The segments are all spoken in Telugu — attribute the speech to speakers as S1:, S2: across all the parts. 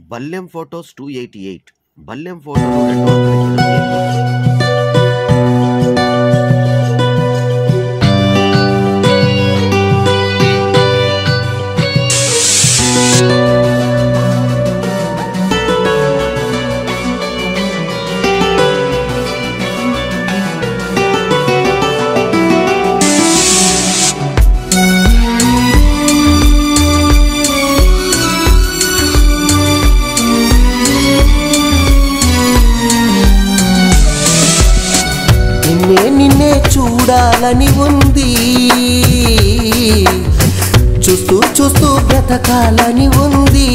S1: బల్లెం photos two eighty eight Ballem ఫోటోలు రెండు వందల ఇరవై ఎనిమిది.
S2: నిన్నే నిన్నే చూడాలని ఉంది చూస్తూ చూస్తూ బ్రతకాలని ఉంది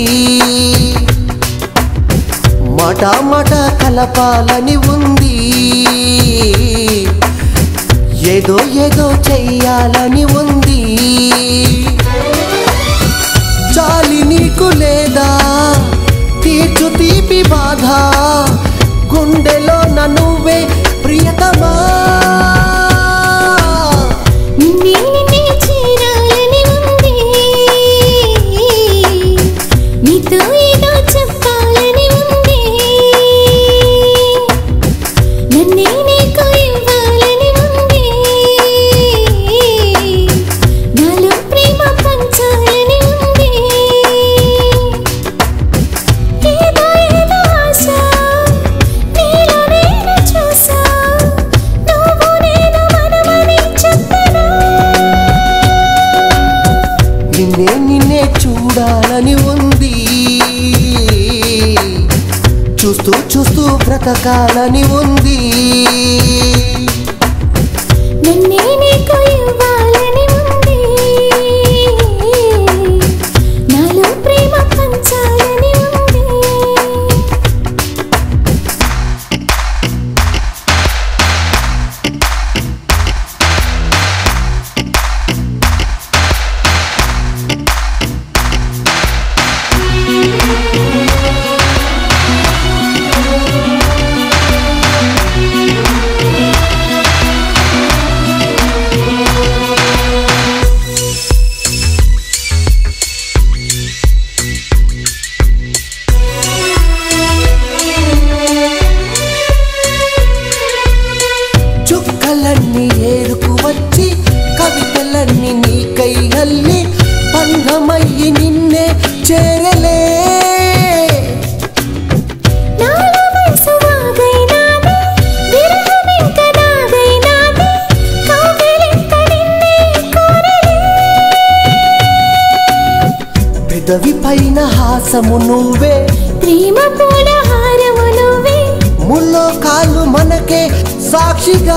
S2: మాట మాట కలపాలని ఉంది ఏదో ఏదో చెయ్యాలని ఉంది చాలి నీకు లేదా తీర్చు తీపి బాధ గుండెలో నువ్వే ప్రియతమా
S3: నిన్నే నిన్నే చేరాలని ఉంది నీతో ఏదో చెప్పాలని ఉంది నన్నే నీకు ఇవ్వాలని ఉంది నాలో ప్రేమ పంచాలని ఉంది ఏదో ఏదో ఆశ నీలో నేను చూసా నువ్వు నేను మనమని చెప్పనా
S2: నిన్నే నిన్నే చూడాలని ఉంది చూస్తూ చూస్తూ బ్రతకాలని ఉంది
S3: నన్నే నీకు ఇవ్వాలని ఉంది నాలో ప్రేమ పంచాలని ఉంది
S2: చుక్కలన్నీ ఏరుకు వచ్చి కవితలన్నీ నీకై అల్లి పంగమయ్యి నిన్నే చేరలే
S3: నాలో మనసు వాగైనాది విరహమింక నాదైనాది కౌగిలింక నిన్నే కోరలే
S2: పెదవి పైన హాసము నువ్వే
S3: ప్రేమ పూల హారము నువ్వే
S2: ముల్లో కాళ్ళు మనకే సాక్షిగా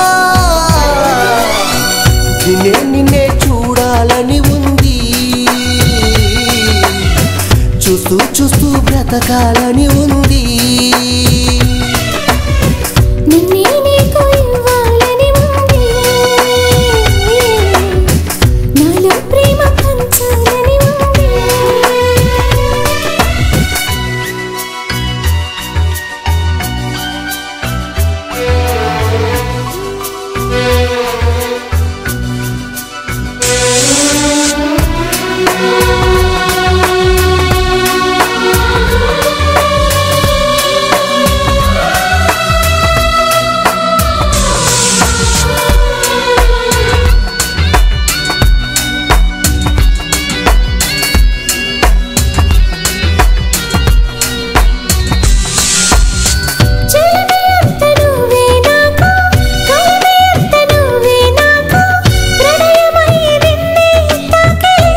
S2: నిన్నే నిన్నే చూడాలని ఉంది చూస్తూ చూస్తూ బ్రతకాలని ఉంది
S3: నిన్నే నీకు ఇవ్వాలని ఉంది నాలో ప్రేమ పంచాలని ఉంది చెలిమి అంత నువ్వే నాకు కలమి అంత నువ్వే నాకు ప్రణయమై నిన్నే తాకిలే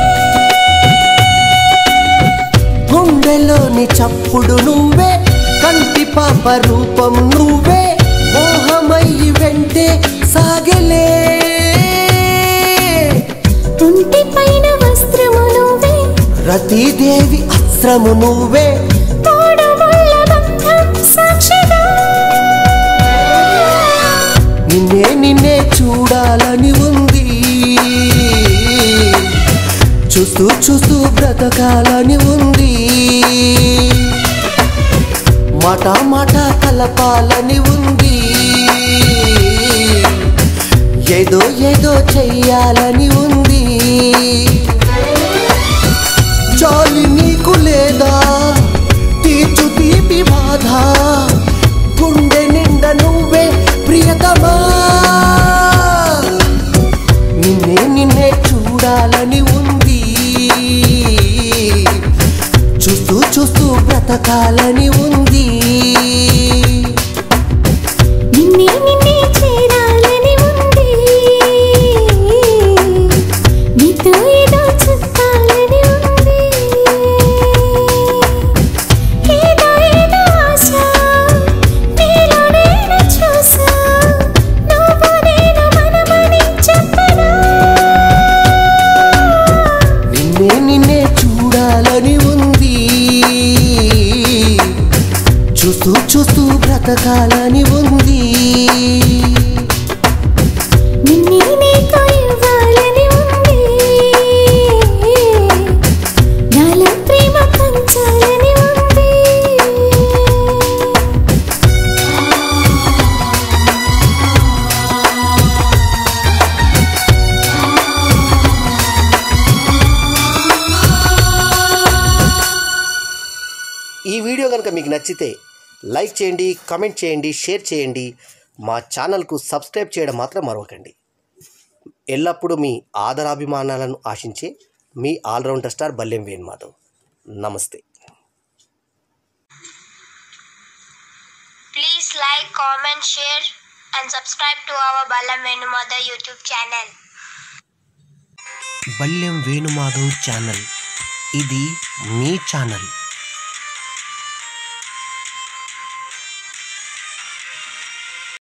S2: గుండెలోని చప్పుడు నువ్వే కంటి పాప రూపం నువ్వే మోహమయ్యి వెంటే సాగలే
S3: ఒంటి పైన వస్త్రము నువ్వే
S2: రతీదేవి అస్త్రము నువ్వే
S3: తోడముళ్ళ బంధం సాక్షిగా
S2: నిన్నే నిన్నే చూడాలని ఉంది చూస్తూ చూస్తూ బ్రతకాలని ఉంది మాట మాట కలపాలని ఉంది ఏదో ఏదో చెయ్యాలని ఉంది జాలి నీకు లేదా చూస్తూ చూస్తూ బ్రతకాలని ఉంది
S3: నిన్నే నిన్నే చేరాలని ఉంది నీతో ఏదో చెప్పాలని ఉంది ఏదో ఏదో ఆశ నీలో నేను చూసా నువ్వు నేను మనమని చెప్పనా
S2: నిన్నే నిన్నే చూడాలని ఉంది చూస్తూ చూస్తూ బ్రతకాలని ఉంది
S3: నిన్నే నీకు ఇవ్వాలని ఉంది నాలో ప్రేమ పంచాలని ఉంది
S1: ఈ వీడియో కనుక మీకు నచ్చితే లైక్ చేయండి కామెంట్ చేయండి షేర్ చేయండి మా ఛానల్కు సబ్స్క్రైబ్ చేయడం మాత్రం మరవకండి ఎల్లప్పుడూ మీ ఆదరాభిమానాలను ఆశించే మీ ఆల్రౌండర్ స్టార్ బల్లెం వేణుమాధవ్ నమస్తే
S4: Please like, comment, share, and subscribe to our Balam Venumada YouTube channel.
S1: Ballem Venumadhav channel ఇది మీ ఛానల్